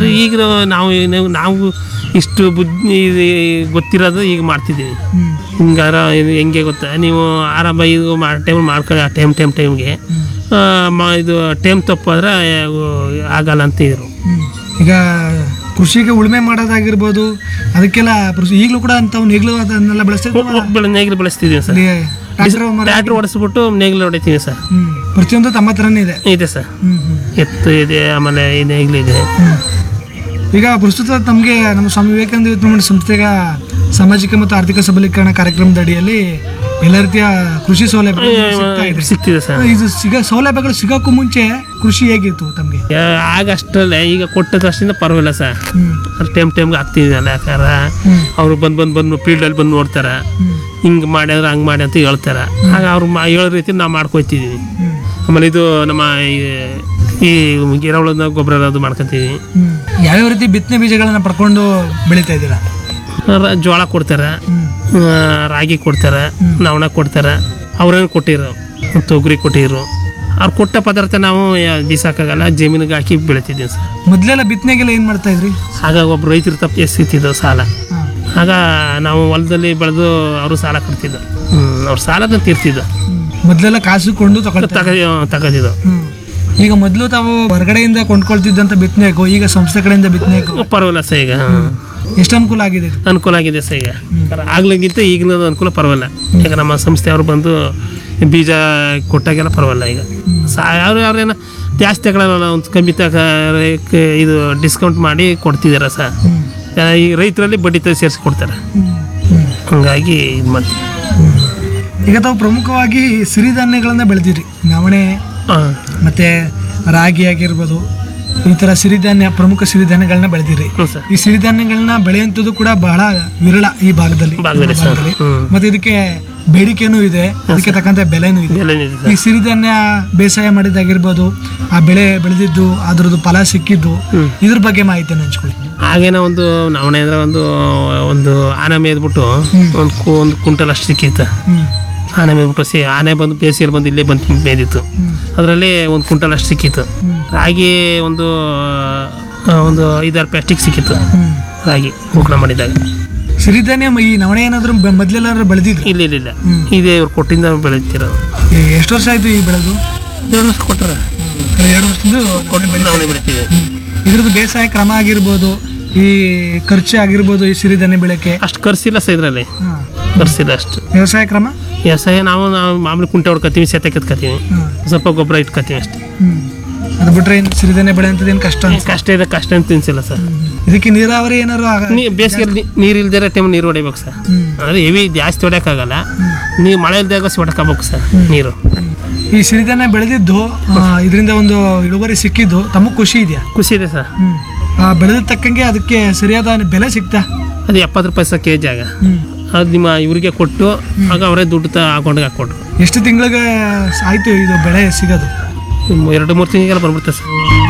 ಅದು ಈಗ ನಾವು ಏನು- ನಾವು ಇಷ್ಟು ಬುದ್ಧಿ ಗೊತ್ತಿರೋದು ಈಗ ಮಾಡ್ತಿದ್ದೀವಿ ಹ್ಮ್ ಹಿಂಗಾರ ಇದು ಹೆಂಗೆ ಗೊತ್ತಾ ನೀವು ಆರಾಮ ಇದು ಟೈಮ್ ಮಾಡ್ಕೊಳ್ಳಿ ಆ ಟೈಮ್ ಟೈಮ್ ಟೈಮ್ಗೆ ಇದು ಟೈಮ್ ತಪ್ಪಾದ್ರೆ ಆಗಲ್ಲ ಅಂತ ಇದ್ರು ಹ್ಮ್. ಈಗ ಕೃಷಿಗೆ ಉಳುಮೆ ಮಾಡೋದಾಗಿರ್ಬೋದು ಅದಕ್ಕೆಲ್ಲ ಕೃಷಿ- ಈಗಲೂ ಕೂಡ ಅಂತ ಈಗಲೂ ಅದನ್ನೆಲ್ಲ ಬೆಳೆಸ್ತಿದ್ರು ನೇಗಿಲು ಬೆಳೆಸ್ತಿದ್ದೀವಿ ಸರ್ ಟ್ರ್ಯಾಕ್ಟರ್ ಮರ ಟ್ರ್ಯಾಕ್ಟ್ರ್ ಓಡಿಸ್ಬಿಟ್ಟು ನೇಗಿಲು ಹೊಡಿತೀವಿ ಸರ್ ಹ್ಮ್ ಪ್ರತಿಯೊಂದು ತಮ್ಮ ಹತ್ರನೇ ಇದೆ ಇದೆ ಸರ್ ಹ್ಮ್ ಹ್ಮ್ ಎತ್ತು ಇದೆ ಆಮೇಲೆ ಈ ನೇಗಿಲು ಇದೆ ಹ್ಮ್. ಈಗ ಪ್ರಸ್ತುತ ತಮಗೆ ನಮ್ಮ ಸ್ವಾಮಿ ವಿವೇಕಾನಂದ ಯುವಕ ಮಂಡಳಿ ಸಂಸ್ಥೆಗ ಸಾಮಾಜಿಕ ಮತ್ತು ಆರ್ಥಿಕ ಸಬಲೀಕರಣ ಕಾರ್ಯಕ್ರಮದ ಅಡಿಯಲ್ಲಿ ಎಲ್ಲ ರೀತಿಯ ಕೃಷಿ ಸೌಲಭ್ಯ ಸಿಗ್ತಾ ಇದೆ ಸಿಗ್ತಿದೆ ಸರ್ ಇದು ಸಿಗ ಸೌಲಭ್ಯಗಳು ಸಿಗೋಕ್ಕೂ ಮುಂಚೆ ಕೃಷಿ ಹೇಗಿತ್ತು ತಮಗೆ ಆಗ ಅಷ್ಟರಲ್ಲೇ ಈಗ ಕೊಟ್ಟದಷ್ಟಿಂದ ಪರವಾಗಿಲ್ಲ ಸರ್ ಹ್ಮ್ ಅದು ಟೈಮ್ ಟೈಮ್ಗೆ ಆಗ್ತಿದೆಯಲ್ಲ ಯಾಕಾರ ಹ್ಮ್. ಅವರು ಬಂದು ಬಂದು ಬಂದು ಫೀಲ್ಡಲ್ಲಿ ಬಂದು ನೋಡ್ತಾರೆ ಹ್ಮ್ ಹಿಂಗೆ ಮಾಡ್ಯಾರ ಹಂಗೆ ಮಾಡಿ ಅಂತ ಹೇಳ್ತಾರೆ ಆಗ ಅವ್ರು ಮಾ ಹೇಳೋ ರೀತಿ ನಾವು ಮಾಡ್ಕೊತಿದ್ದೀವಿ ಹ್ಮ್ ಆಮೇಲೆ ಇದು ನಮ್ಮ ಈ- ಈ ಗಿರವಳದ ಗೊಬ್ಬರ ಅದು ಮಾಡ್ಕೊತೀವಿ ಹ್ಮ್ ಯಾವ್ಯಾವ ರೀತಿ ಬಿತ್ತನೆ ಬೀಜಗಳನ್ನ ಪಡ್ಕೊಂಡು ಬೆಳೀತಾ ಇದ್ದೀರಾ ರ- ಜೋಳ ಕೊಡ್ತಾರೆ ಹ್ಮ್ ಆ, ರಾಗಿ ಕೊಡ್ತಾರೆ ನವಣ ಕೊಡ್ತಾರೆ ಅವ್ರೇನು ಕೊಟ್ಟಿರು ತೊಗರಿ ಕೊಟ್ಟಿರು ಅವ್ರು ಕೊಟ್ಟ ಪದಾರ್ಥ ನಾವು ಯಾ- ಬೀಸಾಕಾಗಲ್ಲ ಜಮೀನಿಗೆ ಹಾಕಿ ಬೆಳಿತಿದ್ದೀವಿ ಸರ್ ಮೊದ್ಲೆಲ್ಲ ಬಿತ್ತನೆಗೆಲ್ಲ ಏನ್ ಮಾಡ್ತಾ ಇದ್ರಿ ಆಗ ಒಬ್ಬ ರೈತರು ತಪ್ಪು ಎಸ್ತಿದ್ದು ಸಾಲ ಹಾ. ಆಗ ನಾವು ಹೊಲದಲ್ಲಿ ಬೆಳೆದು ಅವರು ಸಾಲ ಕೊಡ್ತಿದ್ದು ಹ್ಮ್, ಅವ್ರ ಸಾಲದ ತೀರ್ತಿದ್ದು ಹ್ಮ್. ಮೊದ್ಲೆಲ್ಲ ಕಾಸು ಕೊಂಡು ತಗೊಳ್ತಾ ತಗ ತಗದಿದ್ದು ಹ್ಮ್ ಈಗ ಮೊದಲು ತಾವು ಹೊರಗಡೆಯಿಂದ ಕೊಂಡ್ಕೊಳ್ತಿದ್ದಂತ ಬಿತ್ತನೆಗೂ ಈಗ ಸಂಸ್ಥೆ ಕಡೆಯಿಂದ ಬಿತ್ತನೆಗೂ ಪರವಾಗಿಲ್ಲ ಸರ್ ಈಗ ಹ್ಮ್. ಎಷ್ಟು ಅನುಕೂಲ ಆಗಿದೆ ಇದು ಅನುಕೂಲ ಆಗಿದೆ ಸರ್ ಈಗ ಆಗ್ಲಿಗಿಂತ ಈಗಿನ ಅನುಕೂಲ ಪರವಾಗಿಲ್ಲ ಈಗ ನಮ್ಮ ಸಂಸ್ಥೆಯವರು ಬಂದು ಬೀಜ ಕೊಟ್ಟಾಗೆಲ್ಲ ಪರವಾಗಿಲ್ಲ ಈಗ ಸಾ ಯಾರು ಯಾರೇನ ಜಾಸ್ತಿ ತಗೊಳ್ಳಲ್ಲ ಒಂದು ಕಮ್ಮಿ ತಗ ಇದು ಡಿಸ್ಕೌಂಟ್ ಮಾಡಿ ಕೊಡ್ತಿದ್ದಾರೆ ಸರ್ ಹ್ಮ್ ಈ ರೈತರಲ್ಲಿ ಬಡ್ಡಿ ತ ಸೇರಿಸಿ ಕೊಡ್ತಾರೆ ಹ್ಮ್ ಹ್ಮ್ ಹಂಗಾಗಿ ಇದು ಮಾಡ್ತೀವಿ ಈಗ ತಾವು ಪ್ರಮುಖವಾಗಿ ಸಿರಿಧಾನ್ಯಗಳನ್ನ ಬೆಳೆದಿರಿ ನವಣೆ ಹಾಂ ಮತ್ತೆ ರಾಗಿ ಆಗಿರ್ಬೋದು ಈ ತರ ಸಿರಿಧಾನ್ಯ ಪ್ರಮುಖ ಸಿರಿಧಾನ್ಯಗಳನ್ನ ಬೆಳೆದಿರಿ ಹ್ಞೂ ಸರ್ ಈ ಸಿರಿಧಾನ್ಯಗಳನ್ನ ಬೆಳೆಯುವಂಥದ್ದು ಕೂಡ ಬಹಳ ವಿರಳ ಈ ಭಾಗದಲ್ಲಿ ಭಾಗದಲ್ಲಿ ನಮ್ಮ ಸರ್ ಭಾಗದಲ್ಲಿ. ಹ್ಞೂ ಮತ್ತೆ ಇದಕ್ಕೆ ಬೇಡಿಕೆನೂ ಇದೆ ಅದಕ್ಕೆ ತಕ್ಕಂತೆ ಬೆಲೆನೂ ಇದೆ ಎಲ್ಲ ಇದೆ ಈ ಸರ್ ಸಿರಿಧಾನ್ಯ ಬೇಸಾಯ ಮಾಡಿದಾಗಿರ್ಬೋದು ಆ ಬೆಳೆ ಬೆಳೆದಿದ್ದು ಅದ್ರದ್ದು ಫಲ ಸಿಕ್ಕಿದ್ದು ಹ್ಮ್. ಇದ್ರ ಬಗ್ಗೆ ಮಾಹಿತಿಯನ್ನು ಹಂಚ್ಕೊಳ್ಳಿ ಆಗೇನೋ ಒಂದು ನವಣೆ ಅಂದ್ರೆ ಒಂದು ಒಂದು ಆನೆ ಮೇದ್ಬಿಟ್ಟು ಒಂದು ಕು ಒಂದು ಕುಂಟಲ್ ಅಷ್ಟು ಸಿಕ್ಕಿತ್ತು ಹ್ಮ್ ಆನೆ ಮೇದ್ಬಿಟ್ಟು ಸಿ ಆನೆ ಬಂದು ಬೇಸಿಗೆಯಲ್ಲಿ ಬಂದು ಇಲ್ಲೇ ಬಂದು ಮೇದಿತ್ತು ಹ್ಮ್ ಅದರಲ್ಲಿ ಒಂದು ಕುಂಟಲ್ ಅಷ್ಟು ಸಿಕ್ಕಿತ್ತು ಹ್ಮ್ ರಾಗಿ ಒಂದು ಆ, ಒಂದು ಐದಾರು ಪ್ಲಾಸ್ಟಿಕ್ ಸಿಕ್ಕಿತ್ತು ಹ್ಮ್ ರಾಗಿ ಉಕ್ಳ ಮಾಡಿದಾಗ ಸಿರಿಧಾನ್ಯ ಮ- ಈ ನವಣೆ ಏನಾದ್ರು ಬ- ಮೊದ್ಲೆಲ್ಲಾದ್ರೂ ಬೆಳೆದಿದ್ರು ಇಲ್ಲ ಇಲ್ಲ ಇಲ್ಲ ಹ್ಮ್. ಇದೇ ಇವ್ರು ಕೊಟ್ಟಿಂದ ಬೆಳೀತಿರೋದು ಎಷ್ಟು ವರ್ಷ ಆಯ್ತು ಈ ಬೆಳೆದು ಎರಡು ವರ್ಷ ಕೊಟ್ಟಾರ ಎರಡು ವರ್ಷದಿಂದ ಕೊಟ್ಟು ನವಣೆ ಬೆಳಿತೀವಿ ಇದ್ರದ್ದು ಬೇಸಾಯ ಕ್ರಮ ಆಗಿರ್ಬೋದು ಈ ಖರ್ಚು ಆಗಿರ್ಬೋದು ಈ ಸಿರಿಧಾನ್ಯ ಬೆಳೆಕ್ಕೆ ಅಷ್ಟು ಖರ್ಚಿಲ್ಲ ಸರ್ ಇದರಲ್ಲಿ ಹಾ. ಖರ್ಚಿಲ್ಲ ಅಷ್ಟು ವ್ಯವಸಾಯ ಕ್ರಮ ವ್ಯವಸಾಯ ನಾವು ನಾವು ಮಾಮೂಲಿ ಕುಂಟೆ ಹೊಡ್ಕೊತೀವಿ ಸೆತೆ ಕೆತ್ಕೊತೀವಿ ಹಾ. ಸ್ವಲ್ಪ ಗೊಬ್ಬರ ಇಟ್ಕೊತೀವಿ ಅಷ್ಟೇ ಹ್ಮ್ ಅದು ಬಿಟ್ರೆ ಏನು ಸಿರಿಧಾನ್ಯ ಬೆಳೆ ಅಂತದ್ದು ಏನು ಕಷ್ಟ ಅನ್ಸ ಕಷ್ಟ ಇದೆ ಕಷ್ಟ ಅಂತ ತಿನ್ಸಿಲ್ಲ ಸರ್ ಇದಕ್ಕೆ ನೀರಾವರಿ ಏನಾರು ಆಗ- ನೀ ಬೇಸಿಗೆ ನೀರು ಇಲ್ದಿರೋ ಟೈಮ್ ನೀರು ಹೊಡಿಬೇಕು ಸರ್ ಹ್ಮ್. ಅಂದರೆ ಹೆವಿ ಜಾಸ್ತಿ ಹೊಡ್ಯೋಕ್ಕಾಗಲ್ಲ ನೀವು ಮಳೆ ಇಲ್ದಾಗ ಹೊಡ್ಕೋಬೇಕು ಸರ್ ನೀರು ಈ ಸಿರಿಧಾನ್ಯ ಬೆಳೆದಿದ್ದು ಇದರಿಂದ ಒಂದು ಇಳುವರಿ ಸಿಕ್ಕಿದ್ದು ತಮಗೆ ಖುಷಿ ಇದೆಯಾ ಖುಷಿ ಇದೆ ಸರ್ ಹ್ಮ್ ಆ ಬೆಳೆದ ತಕ್ಕಂಗೆ ಅದಕ್ಕೆ ಸರಿಯಾದ ಬೆಲೆ ಸಿಗ್ತಾ ಅದು ಎಪ್ಪತ್ತು ರೂಪಾಯಿ ಸರ್ ಕೆ ಜಿ ಆಗ ಹ್ಮ್ ಅದು ನಿಮ್ಮ ಇವ್ರಿಗೆ ಕೊಟ್ಟು ಆಗ ಅವರೇ ದುಡ್ಡು ತ ಹಾಕೊಂಡು ಹಾಕ್ಕೊಟ್ರು ಎಷ್ಟು ತಿಂಗಳಿಗೆ ಆಯ್ತು ಇದು ಬೆಳೆ ಸಿಗೋದು ಎರಡು ಮೂರು ತಿಂಗಳಿಗೆಲ್ಲ ಬಂದ್ಬಿಡ್ತದೆ ಸರ್